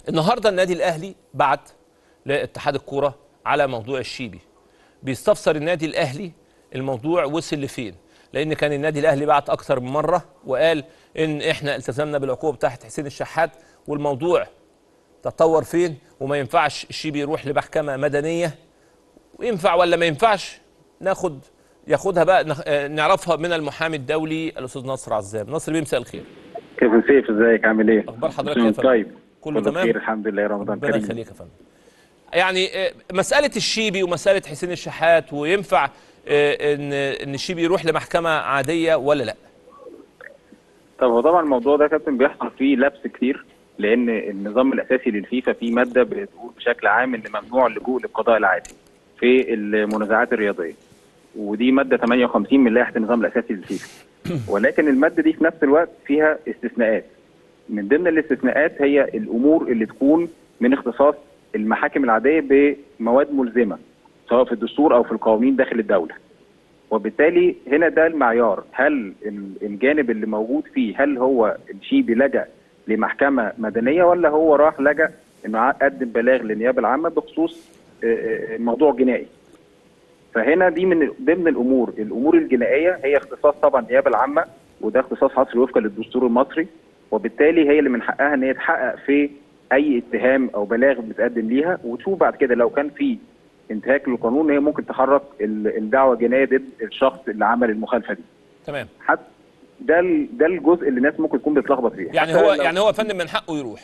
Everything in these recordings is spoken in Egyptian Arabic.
النهارده النادي الاهلي بعت لاتحاد الكوره على موضوع الشيبي بيستفسر النادي الاهلي الموضوع وصل لفين لان كان النادي الاهلي بعت اكثر من مره وقال ان احنا التزمنا بالعقوبه بتاعت حسين الشحات والموضوع تطور فين وما ينفعش الشيبي يروح لمحكمه مدنيه وينفع ولا ما ينفعش ناخد ياخدها بقى نخ- آه، نعرفها من المحامي الدولي الاستاذ نصر عزام نصر بيه مساء الخير كيفن سيف ازيك عامل ايه؟ اخبار حضرتك يا فندم طيب كله تمام بخير الحمد لله رمضان ربنا كريم يخليك يا فندم يعني آه، مساله الشيبي ومساله حسين الشحات وينفع آه، ان ان الشيبي يروح لمحكمه عاديه ولا لا طب هو طبعا الموضوع ده يا كابتن بيحصل فيه لبس كتير لان النظام الاساسي للفيفا فيه ماده بتقول بشكل عام ان ممنوع اللجوء للقضاء العادي في المنازعات الرياضيه ودي ماده 58 من لائحه النظام الاساسي للفيفا ولكن الماده دي في نفس الوقت فيها استثناءات من ضمن الاستثناءات هي الامور اللي تكون من اختصاص المحاكم العاديه بمواد ملزمه سواء في الدستور او في القوانين داخل الدوله وبالتالي هنا ده المعيار هل ال- الجانب اللي موجود فيه هل هو الشيبي لجأ لمحكمة مدنية ولا هو راح لجأ انه ع- قدم بلاغ للنيابة العامة بخصوص آه، آه، موضوع جنائي فهنا دي من ضمن الامور الامور الجنائيه هي اختصاص طبعا النيابه العامه وده اختصاص حصري وفقا للدستور المصري وبالتالي هي اللي من حقها ان هي تحقق في اي اتهام او بلاغ بتقدم ليها وتشوف بعد كده لو كان في انتهاك للقانون هي ممكن تحرك ال- الدعوه الجنائيه ضد الشخص اللي عمل المخالفه دي تمام حتى ده ال- ده الجزء اللي الناس ممكن تكون بتلخبط فيه يعني حتى هو لو- يعني هو يا فندم من حقه يروح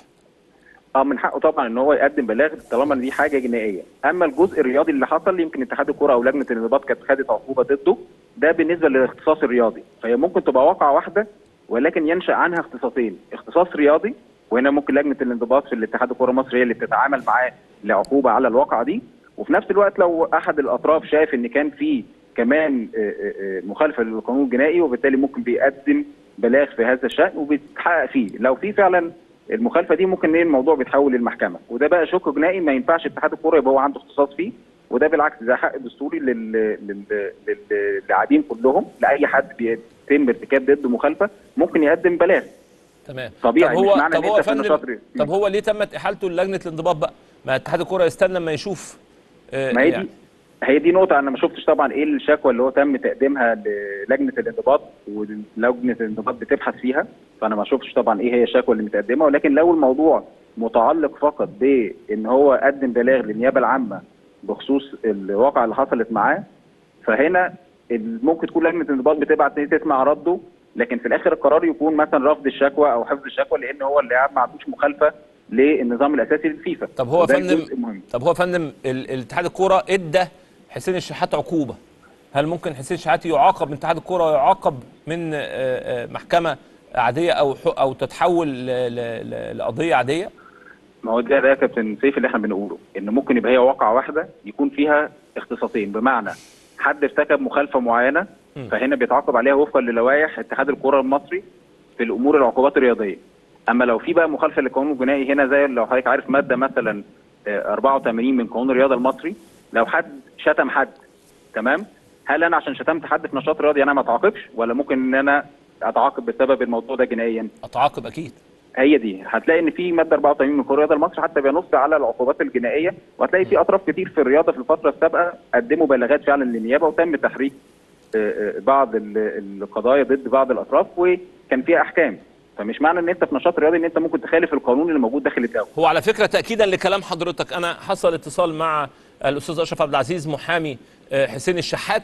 اه من حقه طبعا ان هو يقدم بلاغ طالما ان دي حاجه جنائيه اما الجزء الرياضي اللي حصل يمكن اتحاد الكره او لجنه الانضباط كانت خدت عقوبه ضده ده بالنسبه للاختصاص الرياضي فهي ممكن تبقى واقعه واحده ولكن ينشا عنها اختصاصين اختصاص رياضي وهنا ممكن لجنه الانضباط في الاتحاد الكره المصري هي اللي بتتعامل معاه لعقوبه على الواقعه دي وفي نفس الوقت لو احد الاطراف شايف ان كان في كمان آه، آه، آه، مخالفه للقانون الجنائي وبالتالي ممكن بيقدم بلاغ في هذا الشان وبيتحقق فيه لو في فعلا المخالفه دي ممكن ايه الموضوع بيتحول للمحكمه وده بقى شق جنائي ما ينفعش اتحاد الكوره يبقى هو عنده اختصاص فيه وده بالعكس ده حق دستوري لل... لل... لل... لللاعبين كلهم لاي حد بيتم ارتكاب ضده مخالفه ممكن يقدم بلاغ تمام طبيعي، طب مش هو معنى طب إن هو أنت يا في فندم النشاط رياضي. طب هو ليه تمت احالته للجنه الانضباط بقى ما اتحاد الكره يستنى لما يشوف آه، ما هي يعني. دي هي دي نقطة أنا ما شفتش طبعا إيه الشكوى اللي هو تم تقديمها للجنة الانضباط ولجنة الانضباط بتبحث فيها فأنا ما شفتش طبعا إيه هي الشكوى اللي متقدمة ولكن لو الموضوع متعلق فقط بإن هو قدم بلاغ للنيابة العامة بخصوص الواقعة اللي حصلت معاه فهنا ال- ممكن تكون لجنة الانضباط بتبعت إن هي تسمع رده لكن في الآخر القرار يكون مثلا رفض الشكوى أو حفظ الشكوى لأن هو اللاعب ما عندوش مخالفة للنظام الأساسي للفيفا طب هو يا وده فندم الجزء المهم. طب هو يا فندم ال- الاتحاد الكوره ادى حسين الشحات عقوبه هل ممكن حسين الشحات يعاقب من اتحاد الكوره ويعاقب من آه، آه، محكمه عاديه او ح- او تتحول ل- ل- ل- لقضيه عاديه ما هو ده ده يا كابتن سيف اللي احنا بنقوله ان ممكن يبقى هي واقعه واحده يكون فيها اختصاصين بمعنى حد ارتكب مخالفه معينه م. فهنا بيتعاقب عليها وفقا للوائح اتحاد الكره المصري في الامور العقوبات الرياضيه اما لو في بقى مخالفه للقانون الجنائي هنا زي لو حضرتك عارف ماده مثلا آه، 84 من قانون الرياضه المصري لو حد شتم حد تمام هل انا عشان شتمت حد في نشاط رياضي انا ما اتعاقبش ولا ممكن ان انا اتعاقب بسبب الموضوع ده جنائيا اتعاقب اكيد هي دي هتلاقي ان في ماده 84 من قانون الرياضه المصري حتى بينص على العقوبات الجنائيه وهتلاقي في اطراف كتير في الرياضه في الفتره السابقه قدموا بلاغات فعلا للنيابه وتم تحريك آه، آه، بعض ال- القضايا ضد بعض الاطراف وكان فيها احكام فمش معنى ان انت في نشاط رياضي ان انت ممكن تخالف القانون اللي موجود داخل الدوله هو على فكره تاكيدا لكلام حضرتك انا حصل اتصال مع الاستاذ اشرف عبد العزيز محامي آه، حسين الشحات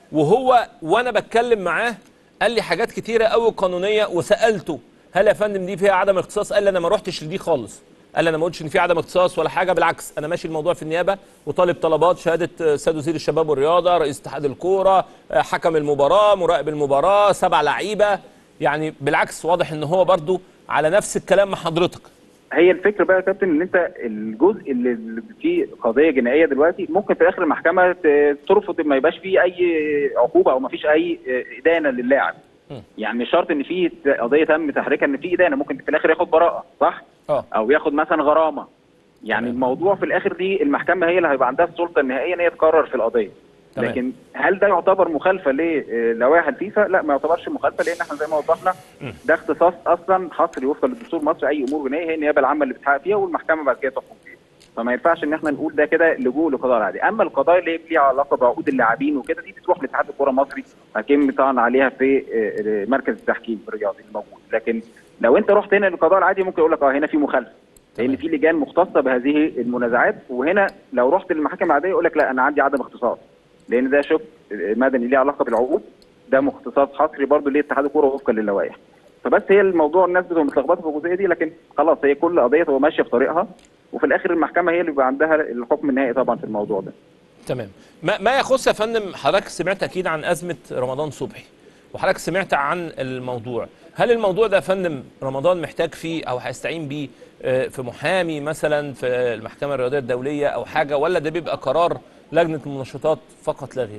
وهو وانا بتكلم معاه قال لي حاجات كتيره قوي قانونيه وسالته هل يا فندم دي فيها عدم اختصاص قال لي انا ما روحتش لدي خالص قال لي انا ما قلتش ان في عدم اختصاص ولا حاجه بالعكس انا ماشي الموضوع في النيابه وطالب طلبات شهاده آه، سيد وزير الشباب والرياضه رئيس اتحاد الكوره آه، حكم المباراه مراقب المباراه سبع لعيبه يعني بالعكس واضح ان هو برضو على نفس الكلام مع حضرتك هي الفكره بقى يا كابتن ان انت الجزء اللي اللي فيه قضيه جنائيه دلوقتي ممكن في اخر المحكمه ت- ترفض ما يبقاش فيه اي عقوبه او ما فيش اي ادانه للاعب م. يعني مش شرط ان في قضيه تم تحريكها ان في ادانه ممكن في الاخر ياخد براءه صح اه او ياخد مثلا غرامه يعني تمام. الموضوع في الاخر دي المحكمه هي اللي هيبقى عندها السلطه النهائيه ان هي تقرر في القضيه تمام. لكن هل ده يعتبر مخالفه للوائح الفيفا؟ لا ما يعتبرش مخالفه لان احنا زي ما وضحنا ده اختصاص اصلا حصري وفقا للدستور المصري اي امور جنائيه هي النيابه العامه اللي بتحقق فيها والمحكمه بعد كده تحكم فيها. فما ينفعش ان احنا نقول ده كده لجوء للقضاء العادي، اما القضايا اللي ليها علاقه بعقود اللاعبين وكده دي بتروح لاتحاد الكره المصري هيتم طعن عليها في آه، آه، مركز التحكيم الرياضي الموجود، لكن لو انت رحت هنا للقضاء العادي ممكن يقول لك اه هنا في مخالفه. لان في لجان مختصه بهذه المنازعات وهنا لو رحت للمحاكم العاديه يقول لك لا انا عندي عدم اختصاص لان ده شق مدني ليه علاقه بالعقود ده مختصات حصري برضه لاتحاد الكوره وفقا للوائح فبس هي الموضوع الناس بتبقى متلخبطه في الجزئيه دي لكن خلاص هي كل قضيه تبقى ماشيه في طريقها وفي الاخر المحكمه هي اللي بيبقى عندها الحكم النهائي طبعا في الموضوع ده تمام ما, ما يخص يا فندم حضرتك سمعت اكيد عن ازمه رمضان صبحي وحضرتك سمعت عن الموضوع هل الموضوع ده يا فندم رمضان محتاج فيه او هيستعين بيه آه، في محامي مثلا في المحكمه الرياضيه الدوليه او حاجه ولا ده بيبقى قرار لجنه المنشطات فقط لا غير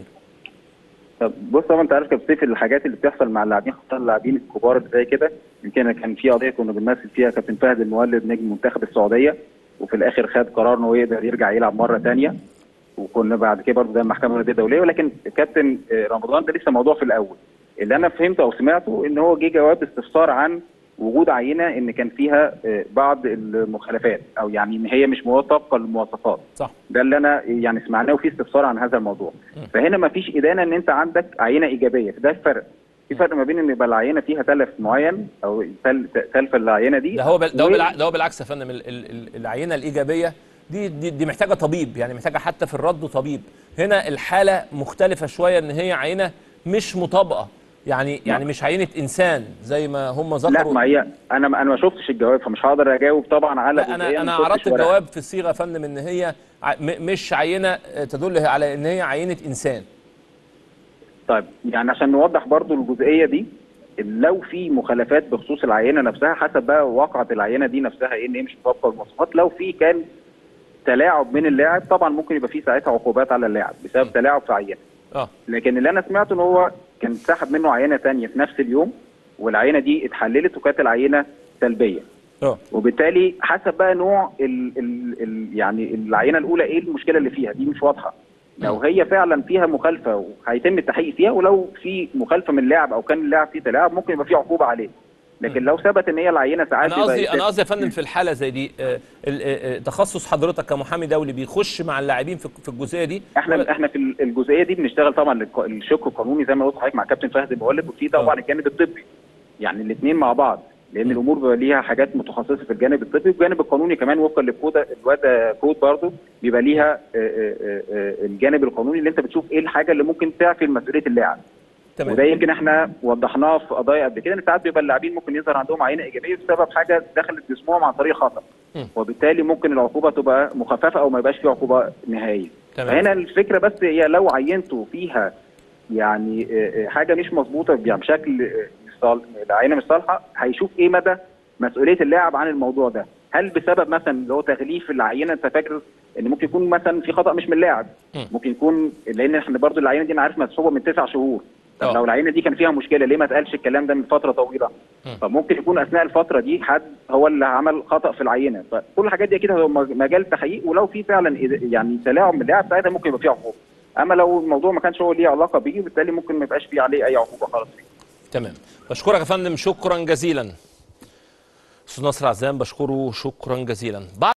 طب بص طبعا انت عارف يا سيف الحاجات اللي بتحصل مع اللاعبين خاصه اللاعبين الكبار اللي زي كده يمكن كان في قضيه كنا بنمثل فيها كابتن فهد المولد نجم منتخب السعوديه وفي الاخر خد قرار انه يقدر يرجع يلعب مره ثانيه وكنا بعد كده برضه ده المحكمه الرياضيه الدوليه ولكن كابتن آه، رمضان ده لسه موضوع في الاول اللي انا فهمته او سمعته ان هو جه جواب استفسار عن وجود عينه ان كان فيها آه، بعض المخالفات او يعني ان هي مش طابقه للمواصفات صح ده اللي انا يعني سمعناه وفي استفسار عن هذا الموضوع فهنا ما فيش ادانه ان انت عندك عينه ايجابيه ده الفرق في فرق ما بين ان يبقى العينه فيها تلف معين او تل- تلفه العينه دي ده هو بل... ده هو و- بالع... ده هو بالعكس يا فندم ال... ال... ال- العينه الايجابيه دي, دي دي محتاجه طبيب يعني محتاجه حتى في الرد طبيب هنا الحاله مختلفه شويه ان هي عينه مش مطابقه يعني يعني مش عينه انسان زي ما هم لا ذكروا ما هي انا انا ما شفتش الجواب فمش هقدر اجاوب طبعا على لا انا جزئية انا ما شفتش عرضت ورقة. الجواب في الصيغه يا فندم ان هي ع- م... مش عينه آه، تدل على ان هي عينه انسان طيب يعني عشان نوضح برضو الجزئيه دي لو في مخالفات بخصوص العينه نفسها حسب بقى واقعه العينه دي نفسها ايه ان هي مش مطابقه للمواصفات لو في كان تلاعب من اللاعب طبعا ممكن يبقى في ساعتها عقوبات على اللاعب بسبب تلاعب في عينه اه لكن اللي انا سمعته ان هو كان سحب منه عينه تانية في نفس اليوم والعينه دي اتحللت وكانت العينه سلبيه اه وبالتالي حسب بقى نوع ال ال ال يعني العينه الاولى ايه المشكله اللي فيها دي مش واضحه لو هي فعلا فيها مخالفه وهيتم التحقيق فيها ولو في مخالفه من اللاعب او كان اللاعب فيه تلاعب ممكن يبقى في عقوبه عليه لكن لو ثبت ان هي العينه ساعات انا قصدي يبقى انا قصدي يا فندم في الحاله زي دي آه، ال- آه، آه، تخصص حضرتك كمحامي دولي بيخش مع اللاعبين في في الجزئيه دي احنا احنا في الجزئيه دي بنشتغل طبعا للق- الشق القانوني زي ما قلت لحضرتك مع كابتن فهد المولد وفي طبعا الجانب الطبي يعني الاثنين مع بعض لان الامور بيبقى ليها حاجات متخصصه في الجانب الطبي والجانب القانوني كمان وفقا للكود الواد كود برضه بيبقى ليها آه، آه، آه، الجانب القانوني اللي انت بتشوف ايه الحاجه اللي ممكن تعفي مسؤوليه اللاعب وده تمام يمكن احنا وضحناه في قضايا قبل كده ان ساعات بيبقى اللاعبين ممكن يظهر عندهم عينه ايجابيه بسبب حاجه دخلت جسمهم عن طريق خطا مم. وبالتالي ممكن العقوبه تبقى مخففه او ما يبقاش في عقوبه نهائيه تمام. فهنا الفكره بس هي لو عينته فيها يعني آه، آه، حاجه مش مظبوطه يعني بشكل آه، مش صال- العينه مش صالحه هيشوف ايه مدى مسؤوليه اللاعب عن الموضوع ده هل بسبب مثلا اللي هو تغليف العينه انت فاكر ان ممكن يكون مثلا في خطا مش من اللاعب مم. ممكن يكون لان احنا برضو العينه دي انا عارف مسحوبه من تسع شهور طب آه. لو العينه دي كان فيها مشكله ليه ما اتقالش الكلام ده من فتره طويله مم. فممكن يكون اثناء الفتره دي حد هو اللي عمل خطا في العينه فكل الحاجات دي اكيد هو مجال تحقيق ولو في فعلا إذا- يعني تلاعب من اللاعب ساعتها ممكن يبقى فيه عقوبه اما لو الموضوع ما كانش هو ليه علاقه بيه بالتالي ممكن ما يبقاش فيه عليه اي عقوبه خالص تمام بشكرك يا فندم شكرا جزيلا استاذ نصر عزام بشكره شكرا جزيلا بعد